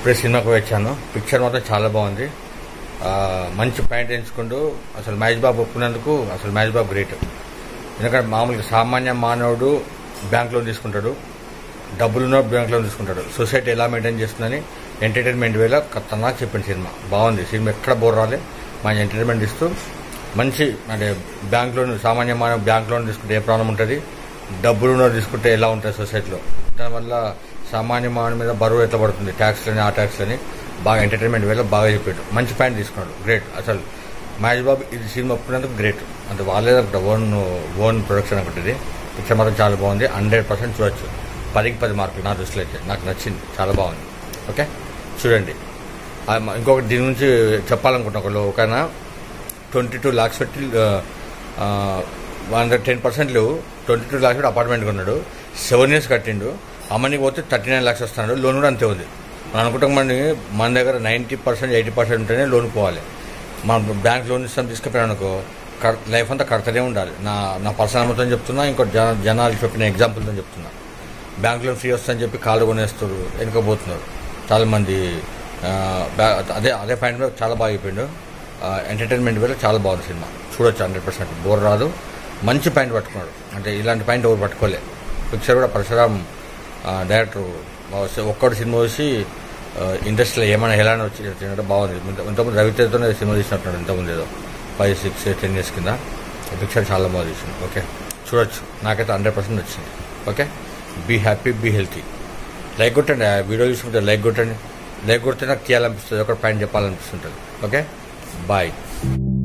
ఇప్పుడే సినిమాకి వచ్చాను పిక్చర్ మాత్రం చాలా బాగుంది ఆ, మంచి పాయింట్ ఎంచుకుంటూ అసలు మహేష్ బాబు ఒప్పుకున్నందుకు అసలు మహేష్ బాబు గ్రేట్ ఎందుకంటే మామూలుగా సామాన్య మానవుడు బ్యాంక్ లోన్ తీసుకుంటాడు డబ్బులున్న బ్యాంక్ లోన్ తీసుకుంటాడు సొసైటీ ఎలా మెయింటైన్ చేస్తుందని ఎంటర్టైన్మెంట్ వేలో ఖతర్నాక్ చెప్పిన సినిమా బాగుంది సినిమా ఎక్కడ బోర్ రాలే మంచి ఎంటర్టైన్మెంట్ ఇస్తూ మంచి అంటే బ్యాంక్ లోన్ సామాన్య మానవ బ్యాంక్ లోన్ తీసుకుంటే ఏ ప్రాబ్లం ఉంటుంది డబ్బులు తీసుకుంటే ఎలా ఉంటుంది సొసైటీలో దానివల్ల సామాన్య మానవ మీద బరువు ఎట్లా పడుతుంది ట్యాక్స్లని ఆ ట్యాక్స్లని బాగా ఎంటర్టైన్మెంట్ వేలో బాగా చెప్పాడు మంచి పాయింట్ తీసుకున్నాడు గ్రేట్ అసలు మహేష్ బాబు ఇది సినిమా ఒప్పుకున్నందుకు గ్రేట్ అంటే వాళ్ళే ఓన్ ఓన్ ప్రొడక్షన్ ఒకటి పిక్చర్ మాత్రం చాలా బాగుంది హండ్రెడ్ పర్సెంట్ చూడొచ్చు పదికి పది మార్కులు నా దృష్టిలో అయితే నాకు నచ్చింది చాలా బాగుంది ఓకే చూడండి ఆ, మ- ఇంకొకటి దీని గురించి చెప్పాలనుకుంటున్నా ఒకళ్ళు ఒకనా ట్వంటీ టూ ల్యాక్స్ పెట్టి వన్ టెన్ పర్సెంట్లు ట్వంటీ టూ ల్యాక్స్ పెట్టి అపార్ట్మెంట్ కొన్నాడు సెవెన్ ఇయర్స్ కట్టిండు అమ్మనికి పోతే థర్టీ నైన్ ల్యాక్స్ వస్తున్నాడు లోన్ కూడా అంతే ఉంది మనం అనుకుంటాం మన మన దగ్గర నైంటీ పర్సెంట్ ఎయిటీ పర్సెంట్ ఉంటేనే లోన్ పోవాలి మనం బ్యాంక్ లోన్ ఇస్తాం తీసుకుపోయాను అనుకో కర్ లైఫ్ అంతా కడతనే ఉండాలి నా నా పర్సనల్ అమ్మతో చెప్తున్నా ఇంకో జన జనాలు చెప్పిన ఎగ్జాంపుల్తో చెప్తున్నా బ్యాంక్ లోన్ ఫ్రీ వస్తుందని చెప్పి కాళ్ళు కొనేస్తారు వెనుకపోతున్నారు చాలామంది ఆ, బ్యా- అదే అదే పాయింట్ మీద చాలా బాగా అయిపోయిండు ఎంటర్టైన్మెంట్ వేళ చాలా బాగుంది సినిమా చూడొచ్చు హండ్రెడ్ పర్సెంట్ బోర్ రాదు మంచి పాయింట్ పట్టుకున్నాడు అంటే ఇలాంటి పాయింట్ ఎవరు పట్టుకోలే పిక్చర్ కూడా పరశురామ్ ఆ, డైరెక్టర్ బాగా ఒక్కడు సినిమా చూసి ఆ, ఇండస్ట్రీలో ఏమైనా ఎలా వచ్చి వచ్చినట్టు బాగుంది ఇంత- ఇంతకుముందు రవితేజతోనే సినిమా తీసినట్టున్నాడు ఇంతకుముందు ఏదో ఫైవ్ సిక్స్ టెన్ ఇయర్స్ కింద ఈ పిక్చర్ చాలా బాగా తీసింది ఓకే చూడొచ్చు నాకైతే హండ్రెడ్ పర్సెంట్ వచ్చింది okay be happy be healthy like కొట్టండి ఆ వీడియో చూసుకుంటే లైక్ కొట్టండి లైక్ కొడితే నాకు తీయాలనిపిస్తుంది ఒక పాయింట్ చెప్పాలనిపిస్తుంటుంది ఓకే బాయ్